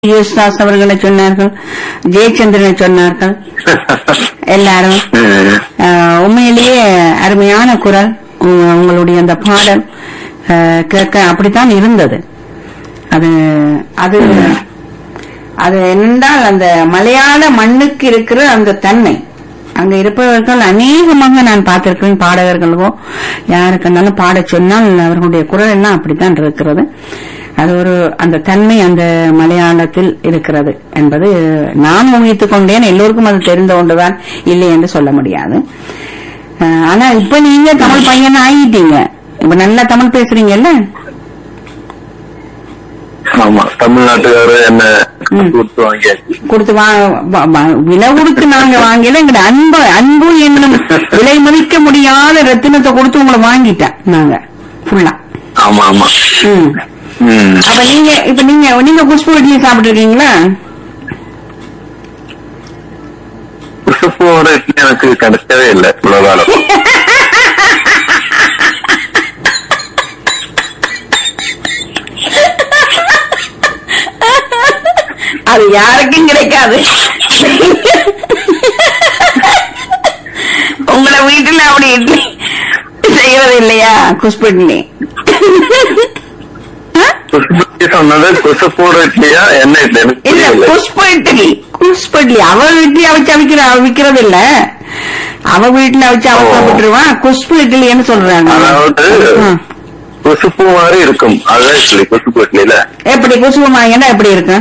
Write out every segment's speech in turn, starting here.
யேசுதாஸ் அவர்களை சொன்னார்கள் ஜெயச்சந்திரனை சொன்னார்கள் எல்லாரும் ஆஹ், உண்மையிலேயே அருமையான குரல் உங்க- உங்களுடைய அந்த பாடல் ஆஹ், கேட்க அப்படித்தான் இருந்தது அது அது அது என்னென்றால் அந்த மலையாள மண்ணுக்கு இருக்கிற அந்த தன்மை அங்க இருப்பவர்கள் அநேகமாக நான் பார்த்திருக்கிறேன் பாடகர்களுக்கோ யாருக்குனாலும் பாடச் சொன்னால் அவர்களுடைய குரல் எல்லாம் அப்படித்தான் இருக்கிறது அது ஒரு அந்த தன்மை அந்த மலையாளத்தில் இருக்கிறது என்பது நான் ஊகித்துக் கொண்டேன் எல்லோருக்கும் அது தெரிந்த ஒன்றுதான் இல்லை என்று சொல்ல முடியாது அஹ், ஆனா இப்ப நீங்க தமிழ் பையன் ஆகிட்டீங்க இப்ப நல்லா தமிழ் பேசுறீங்கல்ல ஆமா தமிழ்நாட்டுக்காரரு என்ன ம். கொடுத்து வாங்கியாச்சு கொடுத்து வா வா- வா- விலை கொடுத்து நாங்க வாங்கல எங்க அன்பு அன்பு என்னும் விலை மதிக்க முடியாத ரத்தினத்தை கொடுத்து உங்களை வாங்கிட்டேன் நாங்க ஃபுல்லா ஆமா ஆமா ம் ம். அப்ப நீங்க இப்ப நீங்க நீங்க குஷ்பு இட்லி சாப்பிட்டு இருக்கீங்களா குசுப்போட இட்லி எனக்கு கிடைக்கவே இல்லை இவ்வளவு காலம் அது யாருக்கும் கிடைக்காது உங்களை வீட்டுல அப்படி இட்லி செய்யறது இல்லையா குஷ்பு இட்லி ஆ? குசுப்பு இட்லி சொன்னது குசுப்போட இட்லியா என்ன இட்லி எனக்கு இல்ல புரியல புஷ்ப இட்லி புஷ்ப இட்லி அவ இட்லி அவிச்சு அவிக்கிற விக்கிறது இல்ல அவ வீட்டுல அவிச்சு அவ ஓ. சாப்பிட்டுருவான் குஷ்பு இட்லின்னு சொல்றாங்க அதாவது ஆ. குசுப்பு மாதிரி இருக்கும் அதுதான் இட்லி குசுப்பு இட்லில எப்படி குஷ்பு மாங்கன்னா எப்படி இருக்கு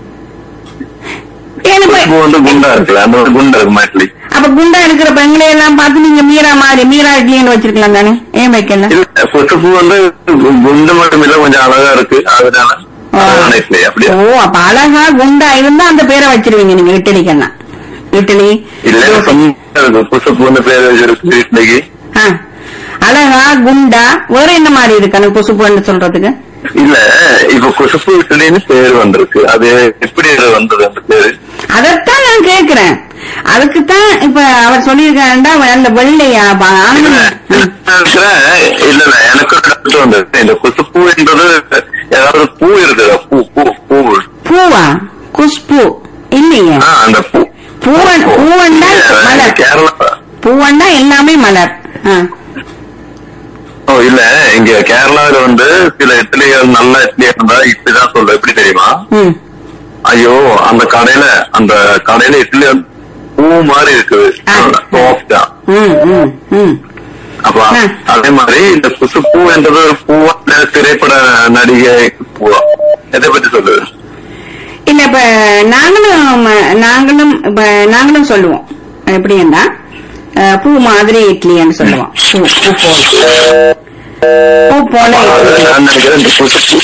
ஏன்னு போய்- குசுப்பு வந்து குண்டா இருக்குல்ல அந்த ஒரு குண்டா இருக்குமா இட்லி அப்ப குண்டா இருக்கிற பெண்களை எல்லாம் பார்த்து நீங்க மீரா மாதிரி மீரா இட்லின்னு வச்சிருக்கலாம் தானே ஏன் வைக்கல இல்ல குசுப்பு வந்து கு- குண்டு மட்டும் இல்ல கொஞ்சம் அழகா இருக்கு அதனால அழகான இட்லி அப்படியா ஓ அப்ப அழகா குண்டா இருந்தா அந்த பேரை வச்சிருவீங்க நீங்க இட்லிக்கெல்லாம் இட்லி இல்ல சொந்த இருக்கு. குசுப்புன்னு பேர் வச்சிருக்கு இட்லிக்கு ஆ. அழகா குண்டா வேற என்ன மாதிரி இருக்கு குசுப்புன்னு சொல்றதுக்கு இல்ல இப்ப குசுப்பு இட்லின்னு பேர் வந்திருக்கு அது எப்படி அது வந்தது அந்த பேரு அதத்தான் நான் கேக்குறேன் அதுக்குத்தான் இப்ப அவர் சொல்லியிருக்காருண்டா அந்த வெள்ளையா ப- இல்ல ஆனந்தம். ம். இல்ல இல்ல எனக்கு ஒரு doubt வந்தது இந்த குசுப்பு என்பது ஏதாவது பூ இருக்குதா பூ பூ பூ பூவா குஷ்பு இல்லையே ஆ, அந்த பூ பூவன் பூவண்டா மலர் கேரளா பூவண்டா எல்லாமே மலர் ஆ. ஓ இல்ல இங்க கேரளாவில வந்து சில இட்லிகள் நல்ல இட்லி இருந்தா இப்படிதான் சொல்றேன் எப்படி தெரியுமா ம். ஐயோ அந்த கடையில அந்த கடையில இட்லி வந்து பூ மாதிரி இருக்குது ஆ. சாஃப்டா ம், ம், ம். அப்ப ஆ. அதே மாதிரி இந்த குசுப்பூ என்றது ஒரு பூவா இல்ல திரைப்பட நடிகை பூவா எதை பத்தி சொல்லு இல்ல இப்ப நாங்களும் நாங்களும் இப்ப நாங்களும் சொல்லுவோம் எப்படின்னா அஹ், பூ மாதிரி இட்லின்னு சொல்லுவோம் பூ பூ போல பூ போல இட்லி நான் நினைக்கிறேன் இந்த குசுப்பூ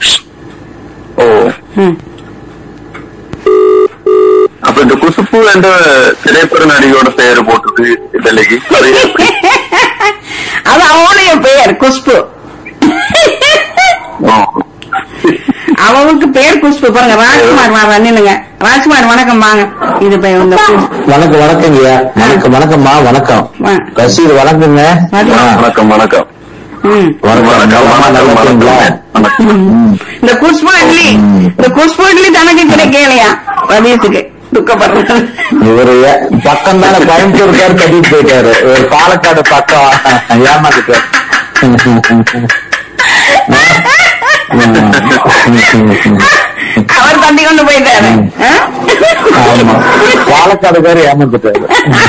ஓ ம். அப்ப இந்த குசுப்பு என்ற திரைப்பட நடிகையோட பெயர் போட்டுருக்கு இட்லிக்கு அது எப்படி? அது அவனுடைய பெயர் குஷ்பு ஓ. அவனுக்கு பேர் குஷ்பு பாருங்க ராஜ்குமார் வாங்க நின்னுங்க ராஜ்குமார் வணக்கம் வாங்க இது போய் இந்த பூ. வணக்கம் வணக்கங்கய்யா வணக்கம் வணக்கம்மா வணக்கம் ஆ. ரசீது வணக்கங்க வணக்கம். ஆ, வணக்கம் வணக்கம் ம். வணக்கம் வணக்கம் வணக்கம் வணக்கம் வணக்கம் வணக்கம் ம். இந்த குஷ்பு இட்லி இந்த குஷ்பு இட்லி தனக்கு கிடைக்கலையா ரதீஷுக்கு துக்கப்படுறது இவரு ஏ- பக்கம் தானே கோயம்புத்தூர்காரு கட்டிட்டு போயிட்டாரு ஒரு பாலக்காடு பக்கம் ஏமாந்துட்டாரு அவர் தட்டி கொண்டு போயிட்டாரு ஆ? ஆமா பாலக்காடுக்காரு ஏமாந்துட்டாரு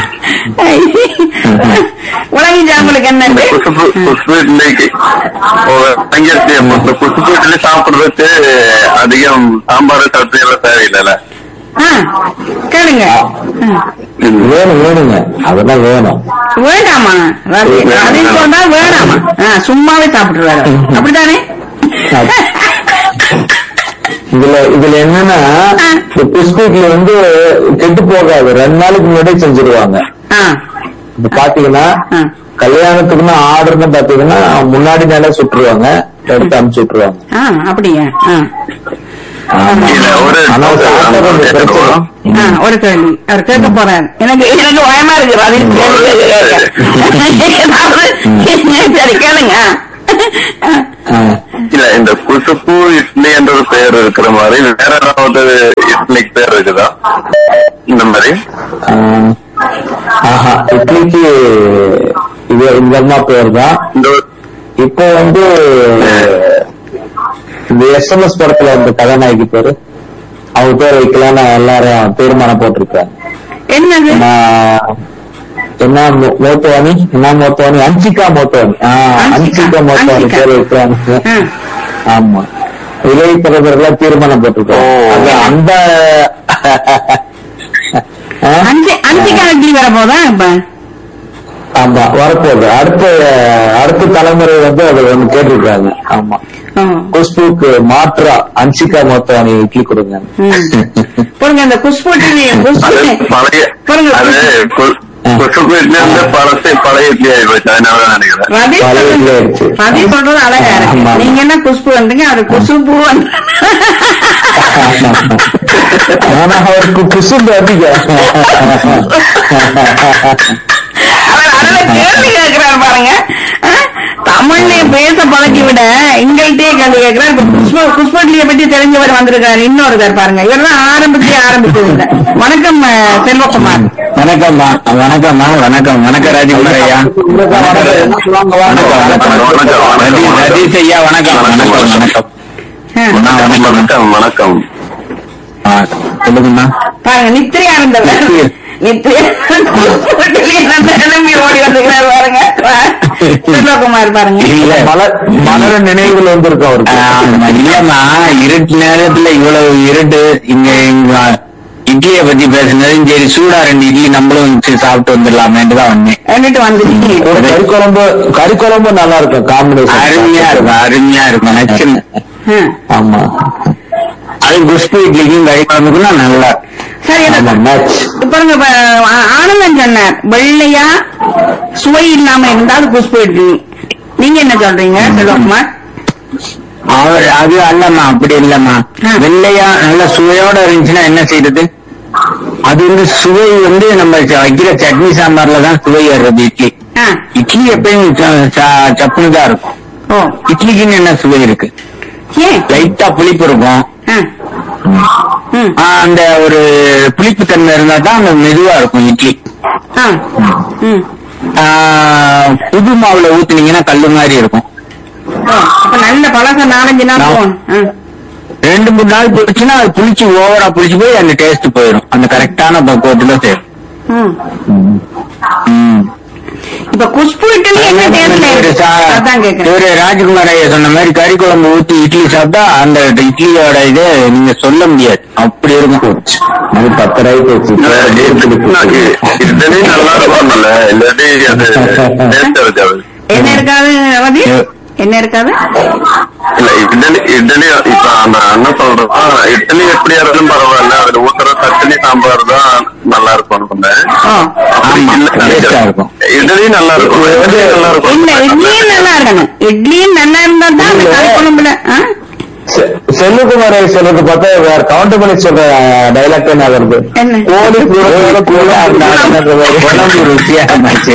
உலகிச்சா உங்களுக்கு என்ன இந்த குசுப்பு குசுப்பு இட்லிக்கு ஓ, தங்கிருச்சு இந்த குசுப்பு இட்லி சாப்பிடுறதுக்கு அதிகம் சாம்பார் சட்னி எல்லாம் தேவையில்லைல்ல ஆ, கேளுங்க ஆ. வேணும் வேணுங்க அதெல்லாம் வேணும் வேண்டாமா ரதி ரதி சொன்னா வேணாமா ஆ, சும்மாவே சாப்பிட்டுருவாரு அப்படித்தானே இதுல இதுல என்னன்னா இந்த பிஸ்கூட்ல வந்து கெட்டு போகாது ரெண்டு நாளைக்கு முன்னாடியே செஞ்சிருவாங்க ஆ, இப்ப பாத்தீங்கன்னா ஆ. கல்யாணத்துக்குன்னு ஆர்டர்னு பாத்தீங்கன்னா முன்னாடி நாளே சுட்டுருவாங்க எடுத்து அனுப்பிச்சு விட்டுருவாங்க ஆ, அப்படியா ஆ. ஆமா. இல்ல, ஒரு ஆனா சாப்பிட்டா கொஞ்சம் பிரச்சனை. ஆ, ஒரு கேள்வி அவர் கேட்க போறாரு எனக்கு எனக்கு பயமா இருக்கு ரதி கேள்வி கேட்க. ஏதாவது- சரி கேளுங்க ஆ. இல்ல இந்த குசுப்பு இட்லி என்ற ஒரு பெயர் இருக்கிற மாதிரி வேற ஏதாவது இட்லிக்கு பேர் இருக்குதா இந்த மாதிரி ஆஹ், ஆஹா இட்லிக்கு இது இந்த அம்மா பேர் தான் இந்த ஒரு- இப்போ வந்து இந்த எஸ்எம்எஸ் படத்துல அந்த கதாநாயகி பேரு அவங்க பேர் வைக்கலாம்னு எல்லாரும் தீர்மானம் போட்டிருக்காங்க என்னது நான் என்ன மோ- மோத்தவாணி என்ன மோத்தவாணி அன்சிகா மோத்தவாணி ஆஹ் அன்சிகா, அன்சிகா மோத்தவாணி அன்சிகா. பேர் வைக்கிறாங்க ஆ. ஆமா இளைய தலைவர்கள் தீர்மானம் போட்டிருக்காங்க ஓ. அது அந்த ஆ? அஞ்சு அஞ்சுக்கா இட்லி வர போதா இப்ப ஆமா வரப்போகுது அடுத்த அடுத்த தலைமுறை வந்து அதை வந்து கேட்டிருக்காங்க ஆமா ஆ. குஷ்புக்கு மாற்றா அன்சிகா மோத்தவாணி இட்லி கொடுங்க ம். பாருங்க அந்த குஷ்பு டிவி அது குஷ்பு பழைய பாருங்க அது கு- குசுப்பு இட்லி வந்து பழசை பழைய இட்லி ஆகி போச்சு அதனால தான் நினைக்கிறேன் ரதி பழைய சொல்றது- இட்லி ஆயிடுச்சு. ரதி சொல்றது அழகா இருக்கு ஆமா. நீங்க என்ன குஷ்பு வந்தீங்க அது குசுப்பு வந்து ஆனா அவருக்கு குசும்பு அதிகம் அவர் அதுல கேள்வி கேட்கிறார் பாருங்க ஆ? தமிழ்ல பேச பழக்கி விட எங்கள்கிட்டயே கேள்வி கேட்கிறார் இப்ப புஷ்ப புஷ்பட்லியை பற்றி தெரிஞ்சவர் வந்திருக்காரு இன்னொருத்தர் பாருங்க இவர் தான் ஆரம்பிச்சே ஆரம்பிச்சது இல்ல வணக்கம் அஹ், செல்வகுமார் வணக்கம்மா வணக்கம்மா வணக்கம் வணக்கம் ராஜகுமார் ஐயா வணக்கம் வணக்கம் ரதீஷ் ஐயா வணக்கம் வணக்கம் வணக்கம் ஆ. வணக்கம் வணக்கம் ஆ, சொல்லுங்கம்மா பாருங்க நித்திரையா இருந்தவர் நித்திரையா கிளம்பி ஓடி வந்துக்கிறார் பாருங்க செல்வகுமார் பாருங்க இல்ல மலர் மலர நினைவுகள் வந்திருக்கு அவருக்கு இல்லம்மா இருட்டு நேரத்துல இவ்வளவு இருட்டு இங்க இங்க இட்லிய பத்தி பேசுனது சரி சூடா ரெண்டு இட்லி நம்மளும் வச்சு சாப்பிட்டு வந்துடலாமேன்னு தான் வந்தேன் എന്നിട്ട് வந்துட்டீங்க கறி குழம்பு கறி குழம்பு நல்லா இருக்கும் காம்பினேஷன் அருமையா இருக்கும் அருமையா இருக்கும் நச்சுன்னு ஆ. ஆமா அது குஷ்பு இட்லிக்கும் கறி குழம்புக்கும் நல்லா சரி ஆமா இது- மேட்ச் பாருங்க இப்ப, ஆ- ஆனந்தன் சொன்னார் வெள்ளையா சுவை இல்லாம இருந்தால் குஷ்பு இட்லி நீங்க என்ன சொல்றீங்க செல்வகுமார் அவர் அது அல்லம்மா அப்படி இல்லம்மா ஆ. வெள்ளையா நல்ல சுவையோட இருந்துச்சுன்னா என்ன செய்யறது அது வந்து சுவை வந்து நம்ம ச- வைக்கிற சட்னி சாம்பார்ல தான் சுவை வர்றது இட்லி ஆ. இட்லி எப்பயும் ச- ச- சப்புன்னு தான் இருக்கும் ஓ இட்லிக்குன்னு என்ன சுவை இருக்கு ஏன் லைட்டா புளிப்பு இருக்கும் ஆ. ம். ஆ, அந்த ஒரு புளிப்பு தன்மை இருந்தா தான் அந்த மெதுவா இருக்கும் இட்லி ஆ. ம். ஆ, புது மாவுல ஊத்துனீங்கன்னா கல்லு மாதிரி இருக்கும் ஓ, அப்ப நல்ல பழக்கம் நாலஞ்சு நாள் நான்- போகணும் ஆ. ரெண்டு மூணு நாள் போச்சுன்னா அது புளிச்சு ஓவரா புளிச்சு போய் அந்த டேஸ்ட் போயிடும் அந்த கரெக்டான பக்குவத்துல சேரும் ம். ம். இப்ப குஷ்பு இட்லி என்ன டேஸ்ட்ல இவரு இருக்கு சா- அதான் கேக்குறேன் இவரு ராஜ்குமார் ஐயா சொன்ன மாதிரி கறி குழம்பு ஊத்தி இட்லி சாப்பிட்டா அந்த இட்லியோட இது நீங்க சொல்ல முடியாது அப்படி இருக்கும் அது பத்து ரூபாய்க்கு இட்லி நல்லா இருக்கும்ல இல்லாட்டி அது டேஸ்ட் இருக்காது என்ன இருக்காது ரவி என்ன இருக்காது இல்ல இட்லி இட்லி இப்ப அந்த அண்ணன் சொல்றப்ப இட்லி எப்படியா இருந்தாலும் பரவாயில்ல அதுல ஊத்துற சட்னி சாம்பார் தான் நல்லா இருக்கும் சொன்னேன் ஓ அப்படி ஆமா, இல்ல taste ஆ இருக்கும். இட்லி நல்லா இருக்கும் இட்லி நல்லா இருக்கும் இல்ல இட்லியும் நல்லா இருக்கணும் இட்லியும் நல்லா இருந்தா தான் அந்த கறி குழம்புல ஆ? செல்லுக்குமார் சொல்றது பார்த்தா வேற கவுண்டர் பண்ணி சொல்ற டைலாக் என்ன வருது என்ன? கோழி கூட கூட குழம்பு ருசியா இருந்துச்சு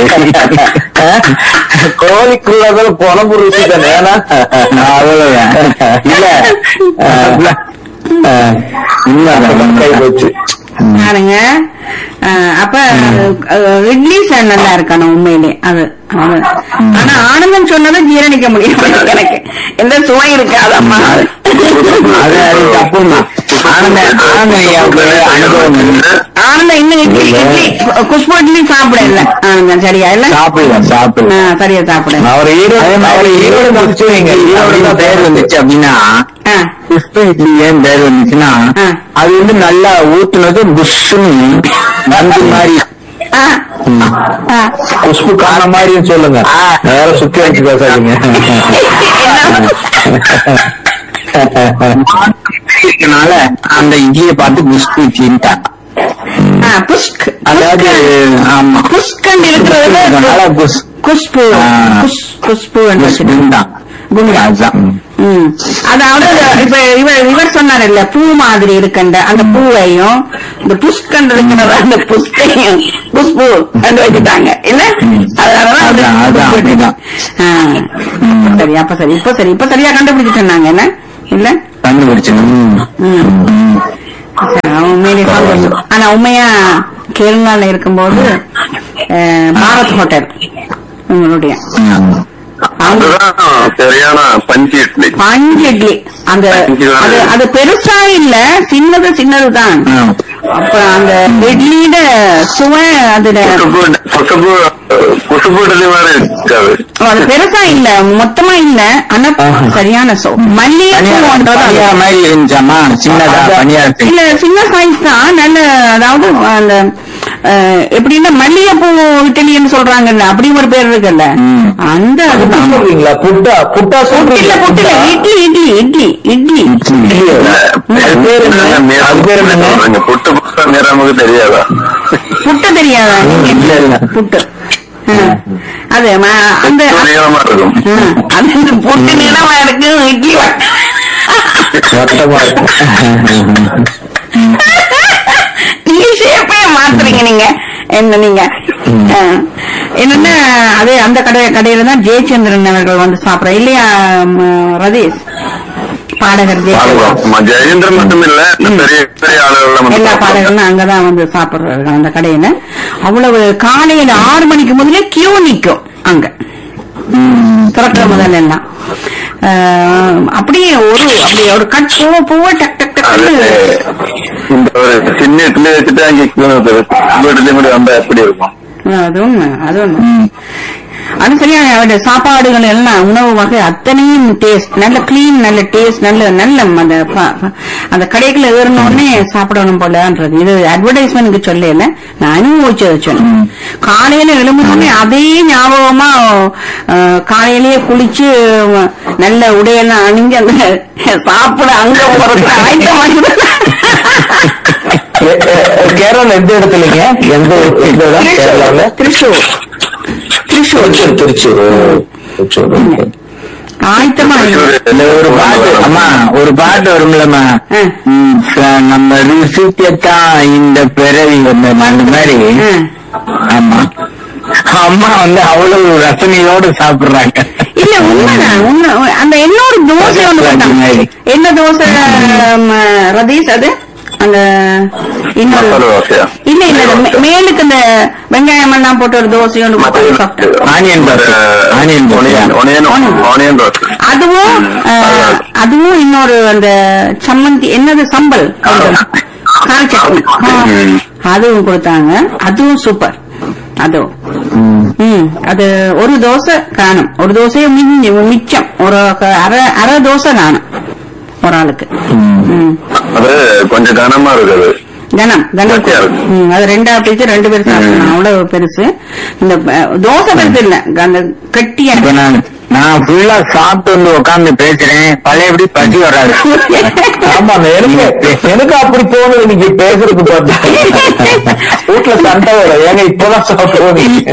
கோழிக்குள்ள கூட குழம்பு ருசி தானே ஏன்னா அவ்வளவுதான் இல்ல உண்மை கை போச்சு பாருங்க ஆ, அப்ப அஹ், இட்லி சார் நல்லா இருக்கணும் உண்மையிலே அது அது. ஆனா ஆனந்தம் சொன்னதை ஜீரணிக்க முடியும் எனக்கு எந்த சுவை இருக்காதம்மா அது அது தப்புமா ஆனந்த ஆனந்த ஐயாவுக்கு அனுபவம் இருக்கு. ஆனந்தம் இன்னும் இட்லி இட்லி குஷ்பு இட்லி சாப்பிடல ஆனந்தம் சரியா இல்ல சாப்பிடலாம் ஆ, சாப்பிடலாம் சரியா சாப்பிடல அவர் ஈரோடு அவர் ஈரோடு முடிச்சு வைங்க ஈரோடு தான் பேர் வந்துச்சு அப்படின்னா ஆ, புஷ்ப இட்லி ஏன் பேர் வந்துச்சுன்னா ஆ. அது வந்து நல்லா ஊத்துனது புஷ்ஷுன்னு வந்து மாதிரி ஆ, ஆ. குஷ்பு காண மாதிரியும் சொல்லுங்க வேற சுத்தி வச்சு பேசாதீங்க இருக்கனால அந்த இட்லியை பார்த்து குஷ்பு இட்லின்ட்டாங்க ஆ, புஷ்க் அதாவது ஆமா புஷ்கண்ட் இருக்கிறதுல அதனால குஷ் குஷ்பு ஆ. குஷ் குஷ்பு குஷ்புன்னு தான் குண்டா. அதுதான் ம். அதாவது இப்ப இவர் இவர் சொன்னார் இல்ல பூ மாதிரி இருக்கின்ற அந்த பூவையும் இந்த புஷ்கண்டு இருக்கிற அந்த புஷ்கையும் புஷ்பூ கண்டு வச்சுட்டாங்க இல்ல அதனாலதான் அது அதான், அதான், அப்படிதான். ஆ. சரி அப்ப சரி இப்ப சரி இப்ப சரியா கண்டுபிடிச்சு சொன்னாங்க என்ன இல்ல கண்டுபிடிச்சு ம். ம். ம். சரி, அவன் உண்மையிலே சந்தோஷம். ஆனா உண்மையா கேரளால இருக்கும்போது அஹ், பாரத் ஹோட்டல் உங்களுடைய ம். அதுதான் சரியான பஞ்சு இட்லி பஞ்சு இட்லி அந்த அது அது பெருசா இல்ல சின்னது சின்னதுதான் ம். அப்ப அந்த இட்லியில சுவை அதுல குசுபு குசுபு குசுபு இட்லி மாதிரி இருக்காது அது பெருசா இல்ல மொத்தமா இல்ல ஆனா ஆஹா. சரியான சோ மல்லிகை பனியாரம் பூன்றதா பனியாரம் மாதிரி இருந்துச்சாமா சின்னதா பனியாரத்து இல்ல சின்ன சைஸ் தான் நல்ல அதாவது அந்த அஹ், எப்படின்னா மல்லிகைப்பூ இட்லின்னு சொல்றாங்கல்ல அப்படி ஒரு பேர் இருக்குல்ல ம். அந்த அதுதான் சொல்றீங்களா புட்டா புட்டா இல்ல சொல்றீங்களா புட்டு இல்ல இட்லி இட்லி இட்லி இட்லி அது பேர் என்ன? அது பேர் என்னங்க? சொல்றீங்க புட்டு புட்டா நிறமுக்கு தெரியாதா புட்டு தெரியாதா நீங்க? இல்ல, இல்ல. புட்டு ஆ. அது ம- அந்த நீளமா இருக்கும் ஆ, அது இந்த புட்டு நிலமா இருக்கு இட்லி வ- வட்டமா இருக்கும் நீங்க ஷேப்பே மாத்துறீங்க நீங்க என்ன நீங்க ஆ. என்னன்னா அது அந்த கடை கடையில தான் ஜெயச்சந்திரன் அவர்கள் வந்து சாப்பிடுற இல்லையா ம், ரதீஷ் பாடகர் ஜெயச்சந்திரன் ஆமா, ஜெயேந்திரன் மட்டும் இல்ல இந்த பெரிய பெரிய ஆளுகள் வந்து எல்லா சாப்பிடுவாங்க. பாடகர்களும் அங்கதான் வந்து சாப்பிடுறாங்க அந்த கடையில அவ்வளவு காலையில ஆறு மணிக்கு முதல்ல கியூ நிக்கும் அங்க திறக்கிற முதல்ல எல்லாம் ஆஹ், அப்படியே ஒரு அப்படியே ஒரு கட் பூவை பூவை டக் டக் அது டக் இந்த ஒரு சின்ன இட்லி வச்சுட்டு அங்க இட்லி மட்டும் வந்தா எப்படி இருக்கும் அது உண்மை அது உண்மை அது சரியா அவருடைய சாப்பாடுகள் எல்லாம் உணவு வகை அத்தனையும் டேஸ்ட் நல்ல கிளீன் நல்ல டேஸ்ட் நல்ல நல்ல அந்த ப- ப- அந்த கடைக்குள்ள ஏறின உடனே சாப்பிடணும் போலன்றது இது அட்வர்டைஸ்மெண்ட்க்கு சொல்லல நான் அனுபவிச்சதை சொன்னேன் காலையில எழும்புனோடனே அதே ஞாபகமா அஹ், காலையிலேயே குளிச்சு அஹ், நல்ல உடையெல்லாம் அணிஞ்சு அந்த சாப்பிட அங்க போறது ஆயத்தமாகி கே- கே- கேரளா எந்த இடத்துலங்க எந்த எந்த இடம் கேரளால திருச்சூர் திருச்சூர் திருச்சூர் திருச்சூர் திருச்சூர் okay. ஆயத்தமா இந்த ஒரு பாட்டு அம்மா ஒரு பாட்டு வரும்லம்மா ஆ. ம், ச- நம்ம ருசிக்கத்தான் இந்த பிறவி வந்து அந்த மாதிரி ம். ஆமா அம்மா வந்து அவ்வளவு ரசனையோடு சாப்பிடுறாங்க இல்ல உண்மைதான் உண்மை அந்த இன்னொரு தோசை ஒண்ணு போட்டாங்க என்ன தோசை ம, ரதீஷ் அது அந்த இன்னொரு மசாலா தோசையா? இல்ல இல்ல அது மே- மேலுக்கு இந்த வெங்காயம் எல்லாம் போட்டு ஒரு தோசை ஒண்ணு போட்டு சாப்பிட்டேன் onion dosa onion dosa onion onion onion dosa அதுவும் அஹ், அதுவும் இன்னொரு அந்த சம்மந்தி என்னது சம்பல் கார சட்னி ஆ, ம். அதுவும் கொடுத்தாங்க அதுவும் சூப்பர் அதுவும் ம் அது ஒரு தோசை காணும் ஒரு தோசையை மிஞ்சி மிச்சம் ஒரு க- அரை அரை தோசை காணும் ஒரு ஆளுக்கு ம் அது கொஞ்சம் கனமா இருக்குது கனம் கனம் கட்டியா இருக்கு. ம், அது ரெண்டா பிரிச்சு ரெண்டு பேர் சாப்பிடலாம் அவ்வளவு பெருசு இந்த அஹ், தோசை பெருசு இல்ல அந்த கட்டியா இப்ப நான் நான் ஃபுல்லா சாப்பிட்டு வந்து உட்கார்ந்து பேசுறேன் பழையபடி பசி வராது ஆமா எனக்கு எனக்கு அப்படி தோணுது நீங்க பேசுறது பார்த்தா வீட்டுல சண்டை வரும் ஏங்க இப்பதான் சாப்பிடுவோம்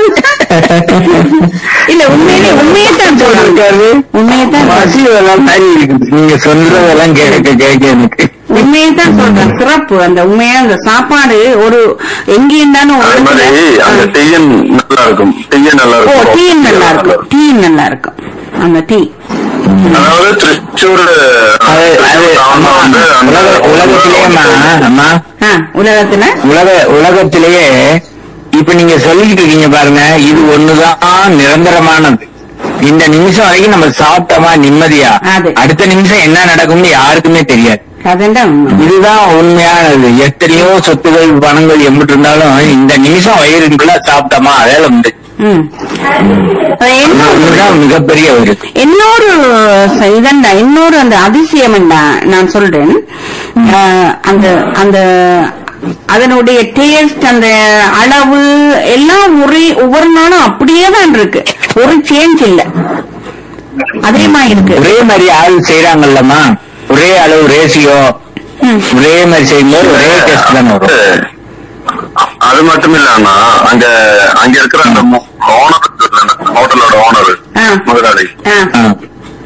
இல்ல உண்மையிலே உண்மையைத்தான் சொல்றாங்க உண்மையைத்தான் பசி எல்லாம் மாதிரி இருக்குது நீங்க சொல்றதெல்லாம் கேட்க கேட்க எனக்கு உண்மையைத்தான் சொல்றேன் சிறப்பு அந்த உண்மையா அந்த சாப்பாடு ஒரு எங்க இருந்தாலும் ஒரு அது மாதிரி அந்த இடத்துல- டீயன் நல்லா இருக்கும் டீயன் நல்லா ஓ இருக்கும் டீ நல்லா இருக்கும் டீ நல்லா இருக்கும் அந்த டீ அதாவது திருச்சூர் அது அது ஆமா வந்து அந்த உலக உலகத்திலேயேம்மா அம்மா ஆ, உலகத்துல உலக உலகத்திலேயே இப்ப நீங்க சொல்லிட்டு இருக்கீங்க பாருங்க இது ஒண்ணுதான் நிரந்தரமானது இந்த நிமிஷம் வரைக்கும் நம்ம சாப்பிட்டோமா நிம்மதியா அது. அடுத்த நிமிஷம் என்ன நடக்கும்னு யாருக்குமே தெரியாது அதுதான் உண்மை. இதுதான் உண்மையானது எத்தனையோ சொத்துகள் பணங்கள் எம்பிட்டு இருந்தாலும் இந்த நிமிஷம் வயிறுக்குள்ள சாப்பிட்டோமா அதே உண்டு ம். அது என்ன அதுதான் மிகப்பெரிய ஒரு இன்னொரு ச- இதண்டா இன்னொரு அந்த அதிசயம் நான் சொல்றேன் அஹ், அந்த அந்த அதனுடைய டேஸ்ட் அந்த அளவு எல்லாம் ஒரே ஒவ்வொரு நாளும் அப்படியே தான் இருக்கு ஒரு சேஞ்ச் இல்ல அதே மாதிரி இருக்கு ஒரே மாதிரி ஆள் செய்யறாங்கல்லம்மா ஒரே அளவு ரேசியோ ம். ஒரே மாதிரி செய்யும்போது ஒரே டேஸ்ட் தானே வரும் அது மட்டும் இல்லாம அங்க அங்க இருக்கிற அந்த ஓனர் ஹோட்டலோட ஓனர் ஆ. முதலாளி ஆ, ஆ.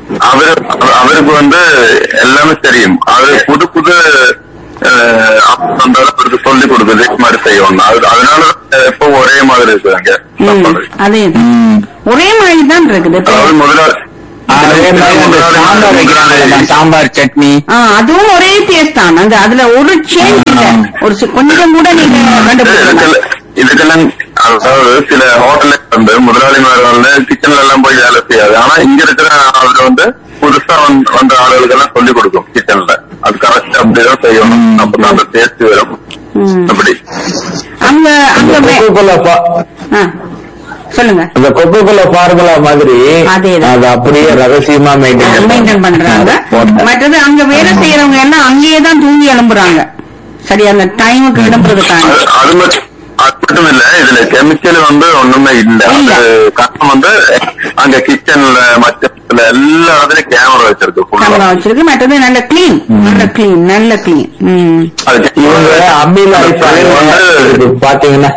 அவரு அவருக்கு வந்து எல்லாமே தெரியும் அவரு புது புது அஹ், அந்த அளவுக்கு சொல்லி கொடுக்குது இது மாதிரி செய்யணும் அது அதனால எப்போ ஒரே மாதிரி இருக்குறாங்க ம், அதே ஒரே மாதிரி தான் இருக்குது இப்ப அதாவது முதல்ல அதே மாதிரி அந்த சாம்பார் வைக்கிறாங்க சாம்பார் சட்னி ஆ, அதுவும் ஒரே டேஸ்ட் தான் அந்த அதுல ஒரு சேஞ்ச் இல்ல ஒரு சி- கொஞ்சம் கூட நீங்க கண்டுபிடிக்கல இதுக்கெல்லாம் இதுக்கெல்லாம் அதாவது சில ஹோட்டல்ல வந்து முதலாளிமார் வந்து கிச்சன்ல எல்லாம் போய் வேலை செய்யாது ஆனா இங்க இருக்கிற அவர் வந்து புதுசா வந்து வந்த ஆளுகளுக்கு எல்லாம் சொல்லிக் கொடுக்கும் கிச்சன்ல அது கரெக்ட் அப்படிதான் செய்யணும் அப்பதான் அந்த டேஸ்ட் வரும் ம். அப்படி அங்க அங்க வே- கொக்கோ கோலா ஆ, சொல்லுங்க அந்த கொக்கோ கோலா ஃபார்முலா மாதிரி அதேதான். அது அப்படியே ரகசியமா மெயின்டைன் மெயின்டைன் பண்றாங்க மற்றது அங்க வேலை செய்யறவங்க எல்லாம் அங்கேயே தான் தூங்கி எழும்புறாங்க சரி அந்த டைமுக்கு எழும்புறதுக்காக அது அது மட்டும் அது மட்டும் இல்ல இதுல கெமிக்கல் வந்து ஒண்ணுமே இல்ல இல்ல. அது காரணம் வந்து அங்க கிச்சன்ல மற்ற எல்லா இடத்துலயும் கேமரா வச்சிருக்கு full ஆ. கேமரா வச்சிருக்கு மற்றது நல்ல கிளீன் நல்ல கிளீன் நல்ல கிளீன் ம் அது இவங்க அம்மியில அரைப்பாங்க இது பாத்தீங்கன்னா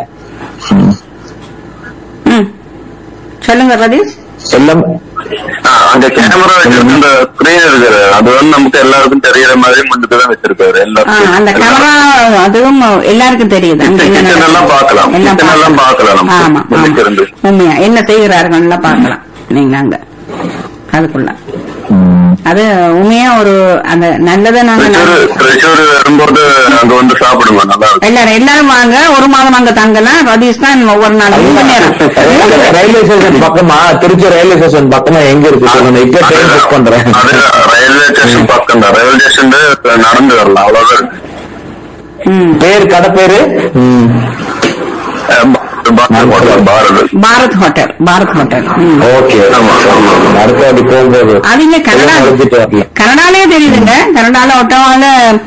ம் சொல்லுங்க ரதீஷ் எல்லாம் ஆ, அங்க கேமரா வச்சிருக்கு இந்த ஸ்கிரீன் இருக்குது அது வந்து நமக்கு எல்லாருக்கும் தெரியற மாதிரி முன்னுக்கு தான் வச்சிருக்காரு ஆ, அந்த கேமரா அதுவும் எல்லாருக்கும் தெரியுது அங்க என்ன Kitchen எல்லாம் நடக்குது. பார்க்கலாம். எல்லாம் Kitchen எல்லாம் பார்க்கலாம் நம்ம. ஆமா முன்னுக்கு ஆமா. இருந்து. உண்மையா என்ன செய்கிறார்கள் எல்லாம் பார்க்கலாம் நீங்க அங்க அதுக்குள்ள அது உண்மையா ஒரு அந்த நல்லதை நாங்க திருச்சூர் திருச்சூர் வரும்போது அங்க வந்து சாப்பிடுங்க நல்லா இருக்கும் எல்லாரும் எல்லாரும் வாங்க ஒரு மாதம் அங்க தங்கலாம் ரதீஷ் தான் ஒவ்வொரு நாளும் ரொம்ப நேரம் ரயில்வே ஸ்டேஷன் பக்கமா திருச்சி ரயில்வே ஸ்டேஷன் பக்கமா எங்க இருக்கு சொல்லுங்க இப்ப ட்ரெயின் புக் பண்றேன் அது ரயில்வே ஸ்டேஷன் பக்கம் தான் ரயில்வே ஸ்டேஷன் நடந்து வரலாம் அவ்வளவுதான் இருக்கு ம். பேர் கடை பேரு ம். அஹ் பாரத் பாரத் பாரத் ஹோட்டல் பாரத் ஹோட்டல் ம். ஓகே ஆமா, ஆமா. அடுத்த வாட்டி போகும்போது அது இங்க கனடா எல்லாம் வச்சுட்டு வரலாம். கனடாலே தெரியுதுங்க கனடால ஒட்டவால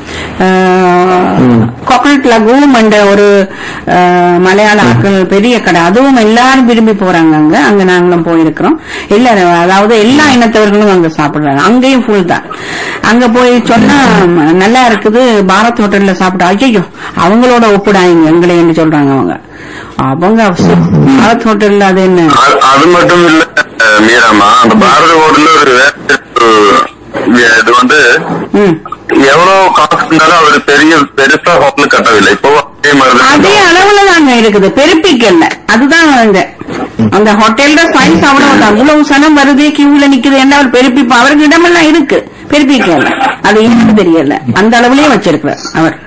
கோகனட் லகூம் என்ற ஒரு அஹ், மலையாள ஆட்கள் பெரிய கடை அதுவும் எல்லாரும் விரும்பி போறாங்க அங்க அங்க நாங்களும் போயிருக்கிறோம் எல்லாரும் அதாவது எல்லா இனத்தவர்களும் அங்க சாப்பிடுறாங்க அங்கேயும் ஃபுல் தான் அங்க போய் சொன்னா ம், நல்லா இருக்குது பாரத் ஹோட்டல்ல சாப்பிட்டா ஐயோ அவங்களோட ஒப்பிடாங்க எங்களை என்ன சொல்றாங்க அவங்க அவங்க பாரத் ஹோட்டல்ல அது என்ன அது- அது மட்டும் இல்ல அஹ் மீராமா அந்த பாரத ஹோட்டல்ல ஒரு வேற ஒரு இது வந்து ம் எவ்வளவு காசு இருந்தாலும் அவர் பெரிய பெருசா ஹோட்டல் கட்டவில்லை இப்போ அதே மாதிரி அதே தான் அளவுல தாங்க இருக்குது பெருப்பிக்கல அதுதான் அந்த அந்த ஹோட்டல்ல சைஸ் அவ்வளவுதான் இவ்வளவு சனம் வருது கியூல நிக்குது என்ன அவர் பெருப்பிப்பா அவருக்கு இடமெல்லாம் இருக்கு பெருப்பிக்கல அது எனக்கு தெரியல அந்த அளவுலயே வச்சிருக்கிறார் அவர்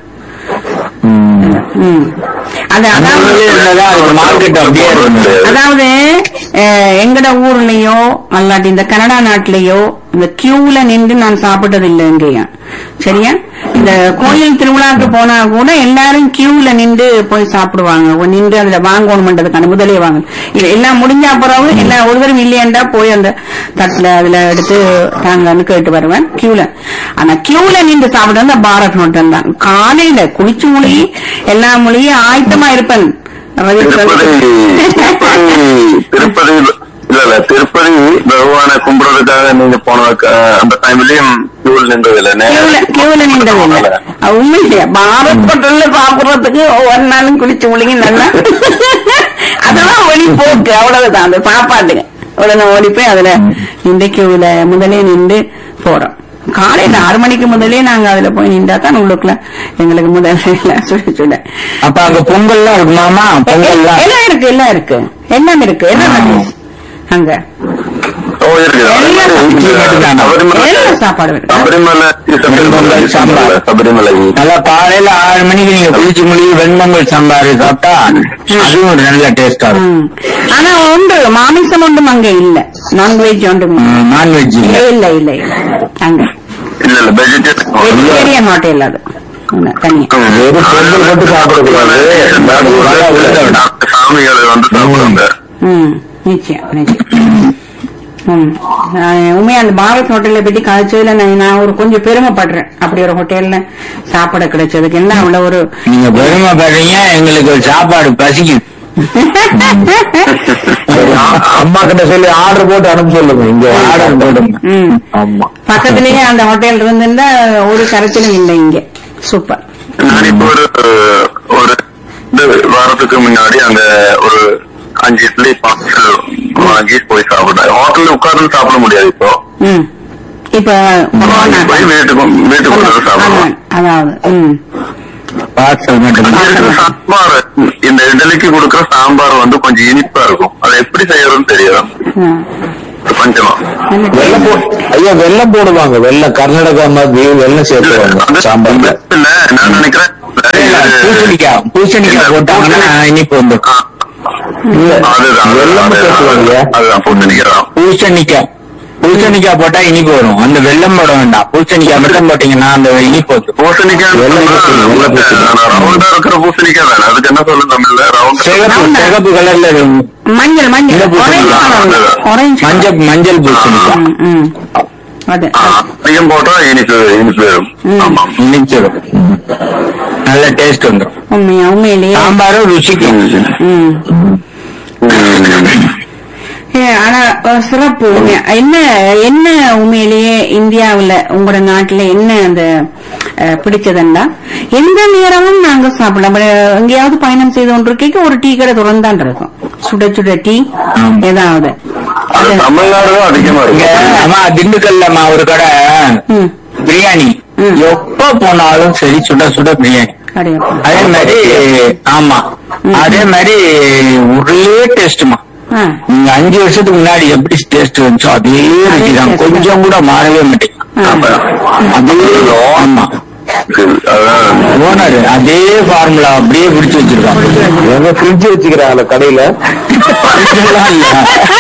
ம். அது அதாவது மார்க்கெட் அப்படியே இருக்கு அதாவது அஹ், எங்கட ஊர்லயோ அல்லாட்டி இந்த கனடா நாட்டிலேயோ இந்த கியூல நின்று நான் சாப்பிட்டது இல்லை எங்கேயும் சரியா இந்த கோயில் திருவிழாக்கு போனா கூட எல்லாரும் கியூல நின்று போய் சாப்பிடுவாங்க ஒரு நின்று அதுல வாங்கணும்ன்றதுக்கான முதலே வாங்க இது எல்லாம் முடிஞ்ச பிறகு எல்லாம் ஒரு தடவை இல்லையாண்டா போய் அந்த தட்டுல அதுல எடுத்து தாங்கன்னு கேட்டு வருவேன் கியூல ஆனா கியூல நின்று சாப்பிடுறது அந்த பாரத் ஹோட்டல் தான் காலையில குளிச்சு மொழி எல்லா மொழியும் ஆயத்தமா இருப்பேன் ரவி திருப்பதி திருப்பதி திருப்பதி இல்ல இல்ல திருப்பதி பகவானை கும்பிடுறதுக்காக நீங்க போன க- அந்த டைம்லயும் கியூல் நின்றது இல்ல கியூல கியூல நின்றது இல்ல அது உண்மையிலே பாரத் ஹோட்டல்ல சாப்பிடுறதுக்கு ஒவ்வொரு நாளும் குளிச்சு முழுங்கி நல்லா அதெல்லாம் ஒளி போக்கு அவ்வளவுதான் அந்த சாப்பாட்டுக்கு உடனே ஓடி போய் அதுல நின்று கியூல முதலே நின்று போறோம் காலையில ஆறு மணிக்கு முதலே நாங்க அதுல போய் நின்றா தான் உள்ளுக்குள்ள எங்களுக்கு முதல்ல சுட சுட அப்ப அங்க பொங்கல்லாம் இருக்குமாமா பொங்கல்லாம் எல்லாம் இருக்கு எல்லாம் இருக்கு எல்லாம் இருக்கு எல்லாம் இருக்கு. அங்க ஓ இருக்கு எல்லாம் சபரிமலை எல்லாம் சாப்பாடு இருக்கு சபரிமலை சபரிமலை சாம்பார். சபரிமலை நல்லா காலையில ஆறு மணிக்கு நீங்க குளிச்சு முடிவு வெண்பொங்கல் சாம்பார் சாப்பிட்டா அதுவும் ஒரு நல்ல டேஸ்டா இருக்கும் ம். ஆனா உண்டு மாமிசம் ஒன்றும் அங்க இல்ல நான்வெஜ் ஒன்றும் இல்ல. நான்வெஜ் இல்ல இல்ல இல்ல இல்ல அங்க இல்ல இல்ல வெஜிடேரியன் வெஜிடேரியன் ஹோட்டல் அது ஒண்ணு, தனியா வெறும் பொங்கல் மட்டும் சாப்பிடக்கூடாது சாமிகளை வந்து சாப்பிடுவாங்க ம் நிச்சயம் நிச்சயம் ம். நான் உண்மையா அந்த பாரத் ஹோட்டலை பத்தி கழிச்சதுல நான் நான் ஒரு கொஞ்சம் பெருமைப்படுறேன் அப்படி ஒரு ஹோட்டல்ல சாப்பிட கிடைச்சதுக்கு என்ன அவ்வளவு ஒரு நீங்க பெருமைப்படுறீங்க எங்களுக்கு ஒரு சாப்பாடு பசிக்குது அம்மா கிட்ட சொல்லி ஆர்டர் போட்டு அனுப்ப சொல்லுங்க இங்க ஆர்டர் போடுங்க ம் ஆமா பக்கத்திலேயே அந்த ஹோட்டல் இருந்திருந்தா ஒரு கரைச்சலும் இல்லை இங்க சூப்பர் நான் இப்போ ஒரு ஒரு ரெண்டு வாரத்துக்கு முன்னாடி அங்க ஒரு அஞ்சு இட்லி பார்சல் வாங்கி போய் சாப்பிட்டேன் ஹோட்டல்ல உட்கார்ந்து சாப்பிட முடியாது இப்போ ம் இப்ப கொரோனா போய் வீட்டுக்கு வீட்டுக்குள்ள சாப்பிடுவோம் அதாவது ம் பார்சல் மட்டும் இங்க இருக்கிற சாம்பார் இந்த இட்லிக்கு கொடுக்குற சாம்பார் வந்து கொஞ்சம் இனிப்பா இருக்கும் அதை எப்படி செய்யறதுன்னு தெரியாது ஆ. கொஞ்சமா வெள்ளம் போ ஐயா வெள்ளம் போடுவாங்க வெள்ளம் கர்நாடகா மாதிரி வெள்ளம் சேர்த்துவாங்க அது சாம்பார்ல இல்ல நான் நினைக்கிறேன் பூசணிக்காய் பூசணிக்காய் போட்டாங்கன்னா இனிப்பு வந்து ஆ, இல்ல அதுதான் வெள்ளம் சேர்த்துவாங்க அதுதான் அதுதான் பூசணிக்கிறோம் பூசணிக்காய் பூசணிக்காய் போட்டா இனிப்பு வரும் அந்த வெள்ளம் போட வேண்டாம் பூசணிக்காய் மட்டும் போட்டீங்கன்னா அந்த இனிப்பு வந்து பூசணிக்காய் வெள்ளை பூசணி, வெள்ளை பூசணி. ரவுண்டா இருக்கிற பூசணிக்காய் தானே அதுக்கு என்ன சொல்லுங்க தமிழ்ல ரவுண்ட் சிகப்பு சிகப்பு கலர்ல இருக்கும். மஞ்சள் மஞ்சள் இந்த பூசணி ஆரஞ்சு கலர் ஆரஞ்சு மஞ்சள் மஞ்சள் பூசணிக்காய் ம், ம். அது அதிகம் போட்டா இனிப்பு இனிப்பு வரும் ம். ஆமா இனிச்சிடும் நல்ல டேஸ்ட் வந்துடும் உண்மையா உண்மையிலேயே சாம்பாரும் ருசிக்கும் ம் ம். ஏ, ஆனா ஒரு சிறப்பு உண்மையா. என்ன என்ன உண்மையிலேயே இந்தியாவுல உங்களோட நாட்டுல என்ன அந்த அஹ், பிடிச்சதுண்டா எந்த நேரமும் நாங்க சாப்பிடலாம் இப்ப, எங்கேயாவது பயணம் செய்து கொண்டிருக்க ஒரு டீ கடை திறந்தான் இருக்கும் சுட சுட டீ ஏதாவது அது தமிழ்நாடு தான் அதிகமா இங்க இருக்கு அம்மா திண்டுக்கல்லம்மா ஒரு கடை ம் பிரியாணி ம். எப்ப போனாலும் சரி சுட சுட பிரியாணி கடையப்பா அதே மாதிரி ஆமா அதே மாதிரி ஒரே டேஸ்ட்மா ஆ நீங்க அஞ்சு வருஷத்துக்கு முன்னாடி எப்படி டேஸ்ட் வந்துச்சோ அதே ருசி தான் taste கொஞ்சம் கூட மாறவே மாட்டேங்க ஆ. அதே ஆமா அதான் ஓனர் அதே ஃபார்முலா அப்படியே பிடிச்சு வச்சிருக்காங்க எங்க ஃப்ரிட்ஜ் வச்சுக்கிறாங்கள கடையில இதெல்லாம் இல்ல.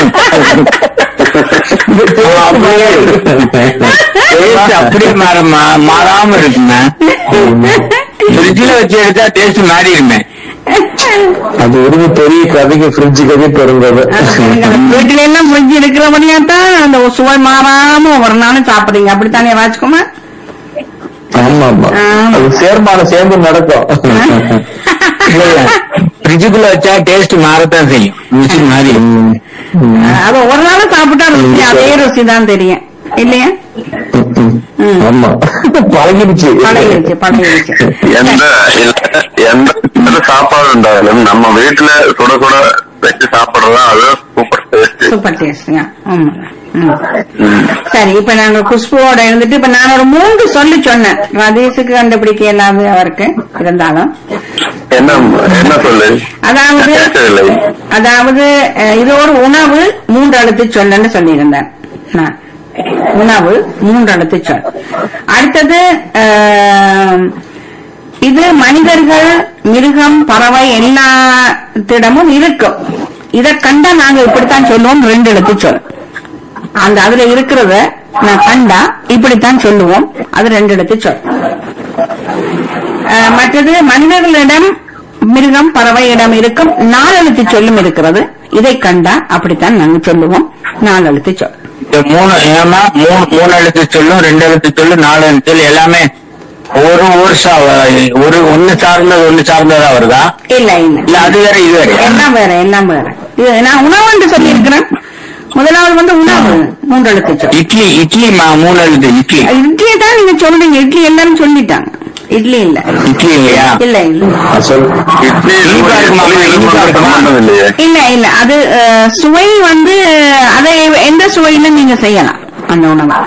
அப்படியே taste அப்படியே மாற மா- மாறாம இருக்குங்க ஃப்ரிட்ஜில் வச்சு எடுத்தா டேஸ்ட் மாறிடுமே அது ஒரு பெரிய கதைக்கு ஃப்ரிட்ஜ் கதை பெருங்கதை வீட்டுல எல்லாம் ஃப்ரிட்ஜ் இருக்கிறபடியா தான் அந்த சுவை மாறாம ஒரு நாளும் சாப்பிடுறீங்க அப்படித்தானே ராஜ்குமார் ஆமா ஆமா ஆமா. அது சேர்மானம் சேர்ந்து நடக்கும் ஃப்ரிட்ஜுக்குள்ள வச்சா டேஸ்ட் மாறத்தான் செய்யும் ருசி மாறி அது ஒரு நாள் சாப்பிட்டா ருசி அதே ருசி தான் தெரியும் இல்லையா ம். ஆமா பழகிடுச்சு பழகிடுச்சு பழகிடுச்சு எந்த இல்ல, எந்த எந்த சாப்பாடு இருந்தாலும் நம்ம வீட்டுல சுட சுட வச்சு சாப்பிடுறதா அது சூப்பர் டேஸ்ட் சூப்பர் டேஸ்ட்ங்க ஆமா ம். சரி இப்ப நாங்க குஷ்புவோட இருந்துட்டு இப்ப நான் ஒரு மூன்று சொல்லி சொன்னேன் ரதீஷுக்கு கண்டுபிடிக்க இயலாது அவருக்கு இருந்தாலும் என்ன என்ன சொல்லு அதாவது கேட்கவில்லை அதாவது அஹ், இது ஒரு உணவு மூன்று எழுத்து சொல்லுன்னு சொல்லியிருந்தேன் நான். உணவு மூன்று எழுத்து சொல் அடுத்தது அஹ், இது மனிதர்கள் மிருகம் பறவை எல்லாத்திடமும் இருக்கும் இதை கண்டா நாங்க இப்படித்தான் சொல்லுவோம் ரெண்டு எழுத்து சொல் அந்த அதுல இருக்கிறத நான் கண்டா இப்படித்தான் சொல்லுவோம் அது ரெண்டு எழுத்து சொல் அஹ், மற்றது மனிதர்களிடம் மிருகம் பறவையிடம் இருக்கும் நாலெழுத்து சொல்லும் இருக்கிறது இதை கண்டா அப்படித்தான் நாங்க சொல்லுவோம் நாலெழுத்து சொல் இந்த மூணு ஏமா மூணு மூணு எழுத்து சொல்லும் ரெண்டு எழுத்து சொல்லும் நாலு எழுத்து சொல்லு எல்லாமே ஒரு ஒரு சா- ஒரு ஒண்ணு சார்ந்தது ஒண்ணு சார்ந்ததா வருதா இல்ல இல்ல இல்ல அது வேற இது வேற எல்லாம் வேற எல்லாம் வேற இது நான் உணவு என்று சொல்லி முதலாவது வந்து உணவு மூன்று எழுத்து சொல் இட்லி இட்லி மா மூணு எழுத்து இட்லி இட்லி தான் நீங்க சொல்றீங்க இட்லி எல்லாரும் சொல்லிட்டாங்க இட்லி இல்ல இட்லி இல்லையா இல்ல இல்ல சொல் இட்லி இனிப்பா இருக்குமா? இனிப்பா இருக்குமா? சம்பந்தம் இல்லையே இல்ல இல்ல அது அஹ், சுவை வந்து அதை எந்த சுவையில நீங்க செய்யலாம் அந்த உணவை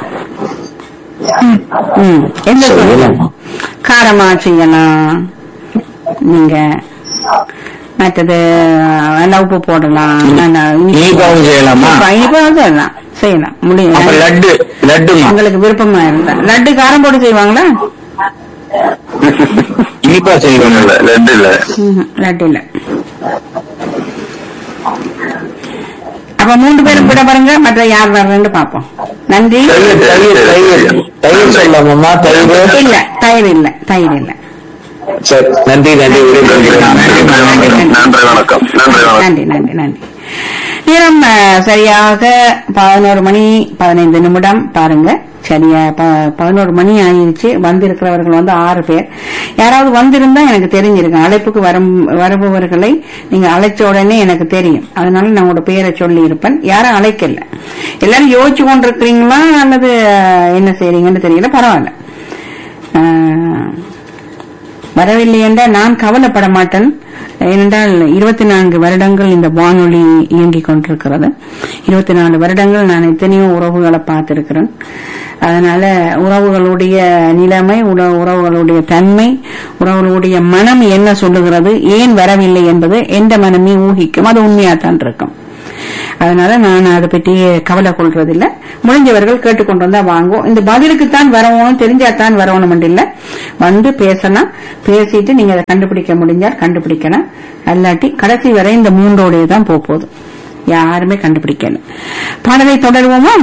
ம், எந்த சுவை செய்யலாம். காரமா செய்யலாம் நீங்க மற்றது நல்ல உப்பு போடலாம் நல்ல இனிப்பு- இனிப்பாவும் செய்யலாமா? இனிப்பா- இனிப்பாவும் செய்யலாம் செய்யலாம் அப்ப முடியும் லட்டு லட்டுமா உங்களுக்கு விருப்பமா இருந்தா லட்டு காரம் போட்டு செய்வாங்களா இனிப்பா செய்வாங்க இல்ல லட்டு இல்ல ம்ஹும், லட்டு இல்ல அப்ப மூன்று பேரும் கூட பாருங்க மற்ற யார் வர்றேன்னு பாப்போம் நன்றி தயிர் தயிர் தயிர் தயிர் சொல்லலாமாம்மா தயிர் இல்ல தயிர் இல்ல தயிர் இல்ல சரி நன்றி நன்றி விடைபெறுகிறேன். நன்றி வணக்கம் நன்றி வணக்கம் நன்றி நன்றி நன்றி நேரம் அஹ், சரியாக பதினோரு மணி பதினைந்து நிமிடம் பாருங்க சரியா ப- பதினோரு மணி ஆயிடுச்சு வந்திருக்கிறவர்கள் வந்து ஆறு பேர் யாராவது வந்திருந்தா எனக்கு தெரிஞ்சிருக்கும் அழைப்புக்கு வரும் வருபவர்களை நீங்க அழைச்ச உடனே எனக்கு தெரியும் அதனால நான் உங்களோட பேரை சொல்லி இருப்பேன் யாரும் அழைக்கல எல்லாரும் யோசிச்சு கொண்டிருக்கிறீங்களா அல்லது அஹ், என்ன செய்றீங்கன்னு தெரியல பரவாயில்ல அஹ், வரவில்லை என்றால் நான் கவலைப்பட மாட்டேன் ஏனென்றால் இருபத்தி நான்கு வருடங்கள் இந்த வானொலி இயங்கிக் கொண்டிருக்கிறது இருபத்தி நாலு வருடங்கள் நான் எத்தனையோ உறவுகளை பார்த்திருக்கிறேன் அதனால உறவுகளுடைய நிலைமை உற- உறவுகளுடைய தன்மை உறவுகளுடைய மனம் என்ன சொல்லுகிறது ஏன் வரவில்லை என்பது எந்த மனமே ஊகிக்கும் அது உண்மையாத்தான் இருக்கும் அதனால நான் அதை பற்றி கவலை கொள்றதில்ல முடிஞ்சவர்கள் கேட்டுக்கொண்டு வந்தா வாங்குவோம் இந்த பதிலுக்குத்தான் வரணும் தெரிஞ்சாதான் வரணும் இல்ல வந்து பேசலாம் பேசிட்டு நீங்க அதை கண்டுபிடிக்க முடிஞ்சால் கண்டுபிடிக்கலாம் அல்லாட்டி கடைசி வரை இந்த மூன்றோடைய தான் போக போகுது யாருமே கண்டுபிடிக்கல பாடலை தொடருவோமா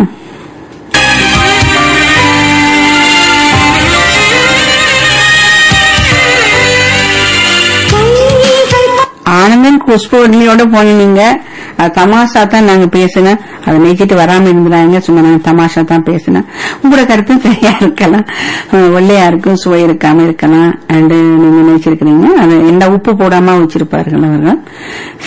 ஆனந்தன் குஷ்போனியோட போனீங்க அது தமாஷா தான் நாங்க பேசினேன் அதை நினைச்சிட்டு வராம இருந்தாங்க சும்மா நாங்க தமாஷா தான் பேசினேன் உங்களோட கருத்தும் சரியா இருக்கலாம் அஹ் வெள்ளையா இருக்கும் சுவை இருக்காம இருக்கலாம் அண்ட் நீங்க நினைச்சிருக்கிறீங்க அது எந்த உப்பு போடாம வச்சிருப்பார்கள் அவர்கள்